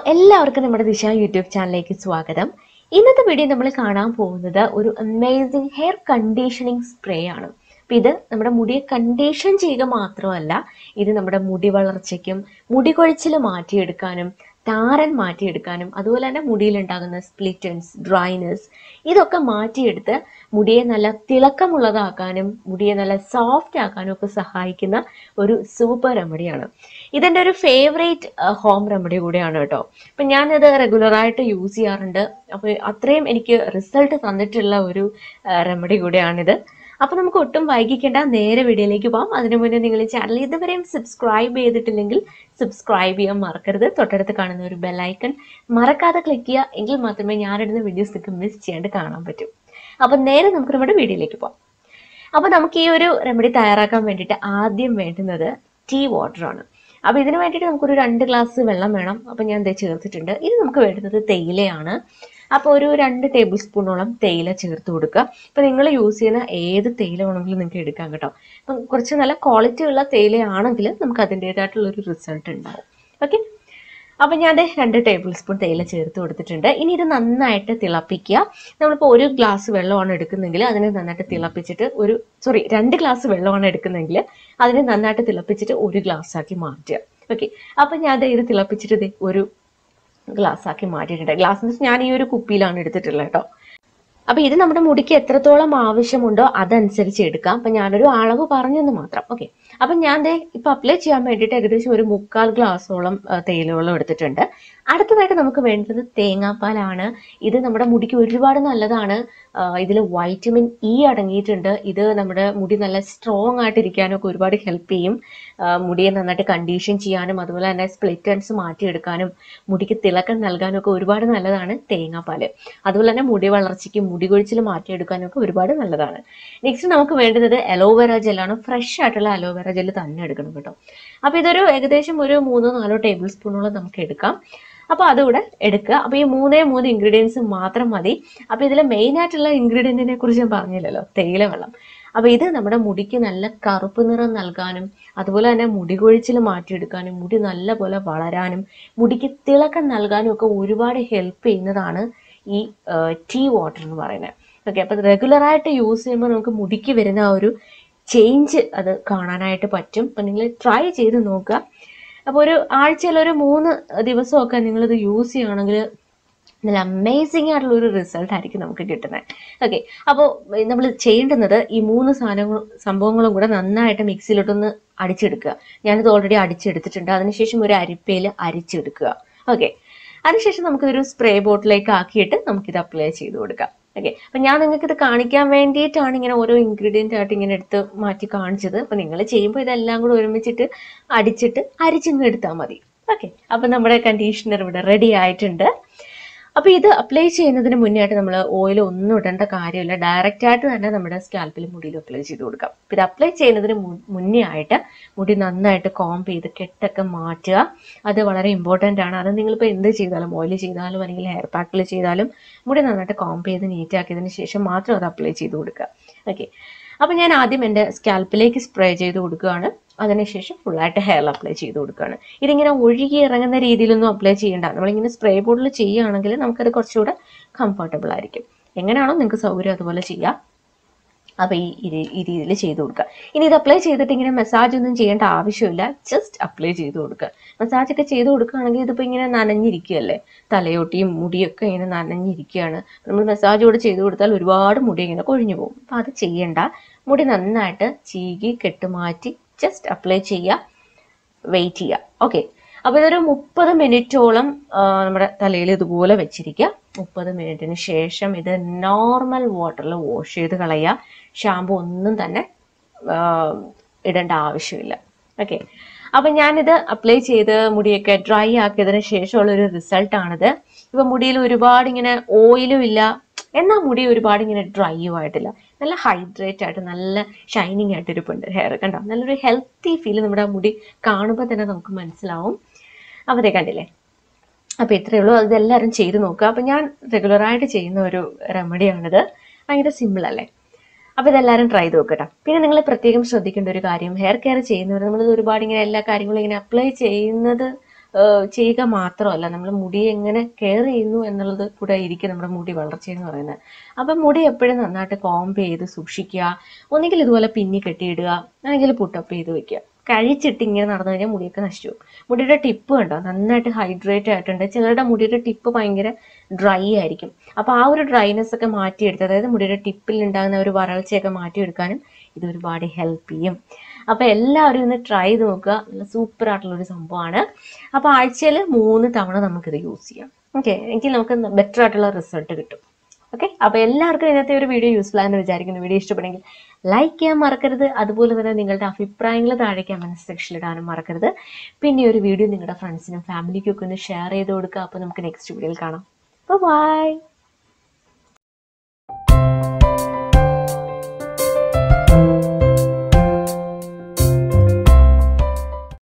എല്ലാവർക്കും നമ്മുടെ ദിശ യൂട്യൂബ് ചാനലിലേക്ക് സ്വാഗതം ഇന്നത്തെ വീഡിയോ നമ്മൾ കാണാൻ പോകുന്നത് ഒരു അമേസിങ് ഹെയർ കണ്ടീഷനിങ് സ്പ്രേ ആണ് അപ്പൊ ഇത് നമ്മുടെ മുടിയെ കണ്ടീഷൻ ചെയ്യുക മാത്രമല്ല ഇത് നമ്മുടെ മുടി വളർച്ചയ്ക്കും മുടി കൊഴിച്ചിൽ മാറ്റിയെടുക്കാനും താരൻ മാറ്റിയെടുക്കാനും അതുപോലെ തന്നെ മുടിയിലുണ്ടാകുന്ന സ്പ്ലിറ്റൻസ് ഡ്രൈനസ് ഇതൊക്കെ മാറ്റിയെടുത്ത് മുടിയെ നല്ല തിളക്കമുള്ളതാക്കാനും മുടിയെ നല്ല സോഫ്റ്റ് ആക്കാനും ഒക്കെ സഹായിക്കുന്ന ഒരു സൂപ്പർ റെമഡിയാണ് ഇതെൻ്റെ ഒരു ഫേവറേറ്റ് ഹോം റെമഡി കൂടിയാണ് കേട്ടോ അപ്പം ഞാനിത് റെഗുലറായിട്ട് യൂസ് ചെയ്യാറുണ്ട് അപ്പോൾ അത്രയും എനിക്ക് റിസൾട്ട് തന്നിട്ടുള്ള ഒരു റെമഡി കൂടിയാണിത് അപ്പോൾ നമുക്ക് ഒട്ടും വൈകിക്കേണ്ട നേരെ വീഡിയോയിലേക്ക് പോകാം അതിനു മുന്നേ നിങ്ങൾ ഈ ചാനൽ ഇതുവരെയും സബ്സ്ക്രൈബ് ചെയ്തിട്ടില്ലെങ്കിൽ സബ്സ്ക്രൈബ് ചെയ്യാൻ മറക്കരുത് തൊട്ടടുത്ത് കാണുന്ന ഒരു ബെല്ലൈക്കൺ മറക്കാതെ ക്ലിക്ക് ചെയ്യുക എങ്കിൽ മാത്രമേ ഞാനിടുന്ന വീഡിയോസ് നിങ്ങൾക്ക് മിസ് ചെയ്യാണ്ട് കാണാൻ പറ്റൂ അപ്പം നേരെ നമുക്ക് നമ്മുടെ വീഡിയോയിലേക്ക് പോകാം അപ്പോൾ നമുക്ക് ഈ ഒരു റെമഡി തയ്യാറാക്കാൻ വേണ്ടിയിട്ട് ആദ്യം വേണ്ടുന്നത് ടീ വാട്ടറാണ് അപ്പോൾ ഇതിന് വേണ്ടിയിട്ട് നമുക്കൊരു രണ്ട് ഗ്ലാസ് വെള്ളം വേണം അപ്പോൾ ഞാൻ ദേ ചേർത്തിട്ടുണ്ട് ഇത് നമുക്ക് വേണ്ടുന്നത് തേയിലയാണ് അപ്പോൾ ഒരു രണ്ട് ടേബിൾ സ്പൂണോളം തേയില ചേർത്ത് കൊടുക്കുക അപ്പോൾ നിങ്ങൾ യൂസ് ചെയ്യുന്ന ഏത് തേയില വേണമെങ്കിലും നിങ്ങൾക്ക് എടുക്കാം കേട്ടോ അപ്പം കുറച്ച് നല്ല ക്വാളിറ്റി ഉള്ള തേയിലയാണെങ്കിൽ നമുക്ക് അതിൻ്റേതായിട്ടുള്ള ഒരു റിസൾട്ട് ഉണ്ടാവും ഓക്കെ അപ്പം ഞാൻ ദേ രണ്ട് ടേബിൾ സ്പൂൺ തേയില ചേർത്ത് കൊടുത്തിട്ടുണ്ട് ഇനി ഇത് നന്നായിട്ട് തിളപ്പിക്കുക നമ്മളിപ്പോൾ ഒരു ഗ്ലാസ് വെള്ളമാണ് എടുക്കുന്നതെങ്കിൽ അതിനെ നന്നായിട്ട് തിളപ്പിച്ചിട്ട് ഒരു സോറി രണ്ട് ഗ്ലാസ് വെള്ളമാണ് എടുക്കുന്നതെങ്കിൽ അതിനെ നന്നായിട്ട് തിളപ്പിച്ചിട്ട് ഒരു ഗ്ലാസ് ആക്കി മാറ്റുക ഓക്കെ അപ്പം ഞാൻ ദേ ഇത് തിളപ്പിച്ചിട്ട് ദേ ഒരു ഗ്ലാസ് ആക്കി മാറ്റിയിട്ടുണ്ട് ഗ്ലാസ് എന്ന് വെച്ചാൽ ഞാൻ ഈ ഒരു കുപ്പിയിലാണ് എടുത്തിട്ടുള്ളത് കേട്ടോ അപ്പൊ ഇത് നമ്മുടെ മുടിക്ക് എത്രത്തോളം ആവശ്യമുണ്ടോ അതനുസരിച്ച് എടുക്കാം അപ്പൊ ഞാനൊരു അളവ് പറഞ്ഞെന്ന് മാത്രം ഓക്കെ അപ്പൊ ഞാൻ ദേ ഇപ്പൊ അപ്ലൈ ചെയ്യാൻ വേണ്ടിയിട്ട് ഏകദേശം ഒരു മുക്കാൽ ഗ്ലാസോളം ആ, തേയിലവെള്ളം എടുത്തിട്ടുണ്ട് അടുത്തതായിട്ട് നമുക്ക് വേണ്ടത് തേങ്ങാപ്പാലാണ് ഇത് നമ്മുടെ മുടിക്ക് ഒരുപാട് നല്ലതാണ് ഇതിൽ വൈറ്റമിൻ ഇ അടങ്ങിയിട്ടുണ്ട് ഇത് നമ്മുടെ മുടി നല്ല സ്ട്രോങ് ആയിട്ടിരിക്കാനും ഒക്കെ ഒരുപാട് ഹെൽപ്പ് ചെയ്യും ആ, മുടിയെ നന്നായിട്ട് കണ്ടീഷൻ ചെയ്യാനും അതുപോലെ തന്നെ സ്പ്ലിറ്റൻസ് മാറ്റിയെടുക്കാനും മുടിക്ക് തിളക്കം നൽകാനും ഒക്കെ ഒരുപാട് നല്ലതാണ് തേങ്ങാപ്പാല് അതുപോലെ തന്നെ മുടി വളർച്ചയ്ക്കും മുടി കൊഴിച്ചിൽ മാറ്റിയെടുക്കാനും ഒക്കെ ഒരുപാട് നല്ലതാണ് നെക്സ്റ്റ് നമുക്ക് വേണ്ടുന്നത് അലോവേറ ജെല്ലാണ് ഫ്രഷ് ആയിട്ടുള്ള അലോവേറ ജെല്ല് തന്നെ എടുക്കണം കേട്ടോ അപ്പോൾ ഇതൊരു ഏകദേശം ഒരു മൂന്നോ നാലോ ടേബിൾ സ്പൂണോളം നമുക്ക് എടുക്കാം അപ്പോൾ അതുകൂടെ എടുക്കുക അപ്പോൾ ഈ മൂന്നേ മൂന്ന് ഇൻഗ്രീഡിയൻസ് മാത്രം മതി അപ്പോൾ ഇതിൽ മെയിൻ ആയിട്ടുള്ള ഇൻഗ്രീഡിയൻറ്റിനെ കുറിച്ച് ഞാൻ പറഞ്ഞില്ലല്ലോ തേയില വെള്ളം അപ്പോൾ ഇത് നമ്മുടെ മുടിക്ക് നല്ല കറുപ്പ് നിറം നൽകാനും അതുപോലെ തന്നെ മുടി കൊഴിച്ചിൽ മാറ്റിയെടുക്കാനും മുടി നല്ല പോലെ വളരാനും മുടിക്ക് തിളക്കം നൽകാനും ഒക്കെ ഒരുപാട് ഹെൽപ്പ് ചെയ്യുന്നതാണ് ഈ ടീ വാട്ടർ എന്ന് പറയുന്നത് ഓക്കെ അപ്പോൾ റെഗുലറായിട്ട് യൂസ് ചെയ്യുമ്പോൾ നമുക്ക് മുടിക്ക് വരുന്ന ആ ഒരു ചേഞ്ച് അത് കാണാനായിട്ട് പറ്റും അപ്പം നിങ്ങൾ ട്രൈ ചെയ്ത് നോക്കുക അപ്പോൾ ഒരു ആഴ്ചയിൽ ഒരു മൂന്ന് ദിവസമൊക്കെ നിങ്ങളിത് യൂസ് ചെയ്യുകയാണെങ്കിൽ നല്ല അമേസിങ് ആയിട്ടുള്ള ഒരു റിസൾട്ട് ആയിരിക്കും നമുക്ക് കിട്ടുന്നത് ഓക്കെ അപ്പോൾ നമ്മൾ ചെയ്യേണ്ടുന്നത് ഈ മൂന്ന് സാധനങ്ങൾ സംഭവങ്ങളും കൂടെ നന്നായിട്ട് മിക്സിയിലോട്ടൊന്ന് അടിച്ചെടുക്കുക ഞാനിത് ഓൾറെഡി അടിച്ചെടുത്തിട്ടുണ്ട് അതിനുശേഷം ഒരു അരിപ്പയിൽ അരിച്ചെടുക്കുക ഓക്കെ അതിനുശേഷം നമുക്കിതൊരു സ്പ്രേ ബോട്ടിലേക്ക് ആക്കിയിട്ട് നമുക്കിത് അപ്ലൈ ചെയ്ത് കൊടുക്കാം ഓക്കെ അപ്പം ഞാൻ നിങ്ങൾക്ക് ഇത് കാണിക്കാൻ വേണ്ടിയിട്ടാണ് ഇങ്ങനെ ഓരോ ഇൻഗ്രീഡിയൻ്റ് ആയിട്ട് ഇങ്ങനെ എടുത്ത് മാറ്റി കാണിച്ചത് അപ്പം നിങ്ങൾ ചെയ്യുമ്പോൾ ഇതെല്ലാം കൂടെ ഒരുമിച്ചിട്ട് അടിച്ചിട്ട് അരിച്ചിങ്ങ് എടുത്താൽ മതി ഓക്കെ അപ്പം നമ്മുടെ കണ്ടീഷണർ ഇവിടെ റെഡി ആയിട്ടുണ്ട് അപ്പോൾ ഇത് അപ്ലൈ ചെയ്യുന്നതിന് മുന്നേ ആയിട്ട് നമ്മൾ ഓയിൽ ഒന്നും ഇടേണ്ട കാര്യമില്ല ഡയറക്റ്റ് ആയിട്ട് തന്നെ നമ്മുടെ സ്കാൽപ്പിലും മുടിയിലും അപ്ലൈ ചെയ്ത് കൊടുക്കാം അപ്പോൾ ഇത് അപ്ലൈ ചെയ്യുന്നതിന് മു- മുന്നേ ആയിട്ട് മുടി നന്നായിട്ട് കോംപ് ചെയ്ത് കെട്ടൊക്കെ മാറ്റുക അത് വളരെ ഇമ്പോർട്ടൻ്റ് ആണ് അത് നിങ്ങളിപ്പോൾ എന്ത് ചെയ്താലും ഓയിൽ ചെയ്താലും അല്ലെങ്കിൽ ഹെയർ പാക്കിൽ ചെയ്താലും മുടി നന്നായിട്ട് കോംപ് ചെയ്ത് നീറ്റ് ആക്കിയതിന് ശേഷം മാത്രം അത് അപ്ലൈ ചെയ്ത് കൊടുക്കുക ഓക്കെ അപ്പോൾ ഞാൻ ആദ്യം എൻ്റെ സ്കാൽപ്പിലേക്ക് സ്പ്രേ ചെയ്ത് കൊടുക്കുകയാണ് അതിനുശേഷം ഫുള്ളായിട്ട് ഹെയർ അപ്ലൈ ചെയ്ത് കൊടുക്കുകയാണ് ഇതിങ്ങനെ ഒഴുകി ഇറങ്ങുന്ന രീതിയിലൊന്നും അപ്ലൈ ചെയ്യേണ്ട നമ്മളിങ്ങനെ സ്പ്രേ ബോർഡിൽ ചെയ്യുകയാണെങ്കിൽ നമുക്കത് കുറച്ചുകൂടെ കംഫർട്ടബിൾ ആയിരിക്കും എങ്ങനെയാണോ നിങ്ങൾക്ക് സൗകര്യം അതുപോലെ ചെയ്യാം അപ്പോൾ ഈ ഈ- ഈ രീതിയിൽ ചെയ്ത് കൊടുക്കുക ഇനി ഇത് അപ്ലൈ ചെയ്തിട്ട് ഇങ്ങനെ മസാജ് ഒന്നും ചെയ്യേണ്ട ആവശ്യമില്ല ജസ്റ്റ് അപ്ലൈ ചെയ്ത് കൊടുക്കുക മസാജ് ഒക്കെ ചെയ്ത് കൊടുക്കുകയാണെങ്കിൽ ഇതിപ്പോൾ ഇങ്ങനെ നനഞ്ഞിരിക്കുകയല്ലേ തലയോട്ടിയും മുടിയൊക്കെ ഇങ്ങനെ നനഞ്ഞിരിക്കുകയാണ് നമ്മൾ മസാജ് കൂടെ ചെയ്ത് കൊടുത്താൽ ഒരുപാട് മുടി ഇങ്ങനെ കൊഴിഞ്ഞു പോകും അപ്പോൾ അത് ചെയ്യേണ്ട മുടി നന്നായിട്ട് ചീകി കെട്ടുമാറ്റി ജസ്റ്റ് അപ്ലൈ ചെയ്യുക വെയിറ്റ് ചെയ്യുക ഓക്കെ അപ്പോൾ ഇതൊരു മുപ്പത് മിനിറ്റോളം ആ, നമ്മുടെ തലയിൽ ഇതുപോലെ വെച്ചിരിക്കുക മുപ്പത് മിനിറ്റിന് ശേഷം ഇത് നോർമൽ വാട്ടറിൽ വാഷ് ചെയ്ത് കളയുക ഷാമ്പു ഒന്നും തന്നെ ആ, ഇടേണ്ട ആവശ്യമില്ല ഓക്കെ അപ്പം ഞാനിത് അപ്ലൈ ചെയ്ത് മുടിയൊക്കെ ഡ്രൈ ആക്കിയതിന് ശേഷമുള്ള ഒരു റിസൾട്ടാണിത് ഇപ്പം മുടിയിൽ ഒരുപാട് ഇങ്ങനെ ഓയിലും ഇല്ല എന്നാൽ മുടി ഒരുപാട് ഇങ്ങനെ ഡ്രൈയും ആയിട്ടില്ല നല്ല ഹൈഡ്രേറ്റ് ആയിട്ട് നല്ല ഷൈനിങ് ആയിട്ട് ഇരിപ്പുണ്ട് ഹെയർ കണ്ടോ നല്ലൊരു ഹെൽത്തി ഫീൽ നമ്മുടെ ആ മുടി കാണുമ്പോൾ തന്നെ നമുക്ക് മനസ്സിലാവും അപ്പോൾ ദേ കണ്ടില്ലേ അപ്പോൾ ഇത്രയേ ഉള്ളൂ അതെല്ലാവരും ചെയ്ത് നോക്കുക അപ്പോൾ ഞാൻ റെഗുലറായിട്ട് ചെയ്യുന്ന ഒരു റെമഡിയാണിത് ഭയങ്കര സിമ്പിൾ അല്ലേ അപ്പോൾ ഇതെല്ലാവരും ട്രൈ ചെയ്ത് നോക്കട്ടെ പിന്നെ നിങ്ങൾ പ്രത്യേകം ശ്രദ്ധിക്കേണ്ട ഒരു കാര്യം ഹെയർ കെയർ ചെയ്യുന്നവർ നമ്മൾ ഒരുപാട് ഇങ്ങനെ എല്ലാ കാര്യങ്ങളും ഇങ്ങനെ അപ്ലൈ ചെയ്യുന്നത് ഏഹ്, ചെയ്യുക മാത്രമല്ല നമ്മൾ മുടി എങ്ങനെ കെയർ ചെയ്യുന്നു എന്നുള്ളത് കൂടെ ഇരിക്കും നമ്മുടെ മുടി വളർച്ച എന്ന് പറയുന്നത് അപ്പം മുടി എപ്പോഴും നന്നായിട്ട് കോംബ് ചെയ്ത് സൂക്ഷിക്കുക ഒന്നുകിൽ ഇതുപോലെ പിന്നി കെട്ടിയിടുക അല്ലെങ്കിൽ പുട്ടപ്പ് ചെയ്ത് വെക്കുക കഴിച്ചിട്ട് ഇങ്ങനെ നടന്നു കഴിഞ്ഞാൽ മുടിയൊക്കെ നശിച്ചു പോകും. മുടിയുടെ ടിപ്പ് കണ്ടോ നന്നായിട്ട് ഹൈഡ്രേറ്റ് ആയിട്ടുണ്ട് ചിലരുടെ മുടിയുടെ ടിപ്പ് ഭയങ്കര ഡ്രൈ ആയിരിക്കും അപ്പോൾ ആ ഒരു ഡ്രൈനെസ് ഒക്കെ മാറ്റിയെടുത്ത് അതായത് മുടിയുടെ ടിപ്പിൽ ഉണ്ടാകുന്ന ഒരു വരൾച്ചയൊക്കെ മാറ്റിയെടുക്കാനും ഇത് ഒരുപാട് ഹെൽപ്പ് ചെയ്യും അപ്പോൾ എല്ലാവരും ഇന്ന് ട്രൈ ചെയ്ത് നോക്കുക നല്ല സൂപ്പർ ആയിട്ടുള്ള ഒരു സംഭവമാണ് അപ്പോൾ ആഴ്ചയിൽ മൂന്ന് തവണ നമുക്കിത് യൂസ് ചെയ്യാം ഓക്കെ എങ്കിൽ നമുക്ക് ബെറ്റർ ആയിട്ടുള്ള റിസൾട്ട് കിട്ടും ഓക്കെ അപ്പോൾ എല്ലാവർക്കും ഇന്നത്തെ ഒരു വീഡിയോ യൂസ്ഫുൾ ആണെന്ന് വിചാരിക്കുന്നു വീഡിയോ ഇഷ്ടപ്പെടുമെങ്കിൽ ലൈക്ക് ചെയ്യാൻ മറക്കരുത് അതുപോലെ തന്നെ നിങ്ങളുടെ അഭിപ്രായങ്ങൾ താഴെ കമൻറ്റ് സെക്ഷനിൽ ഇടാനും മറക്കരുത് പിന്നെ ഈ ഒരു വീഡിയോ നിങ്ങളുടെ ഫ്രണ്ട്സിനും ഫാമിലിക്കും ഒക്കെ ഒന്ന് ഷെയർ ചെയ്ത് കൊടുക്കുക അപ്പോൾ നമുക്ക് നെക്സ്റ്റ് വീഡിയോയിൽ കാണാം ബൈ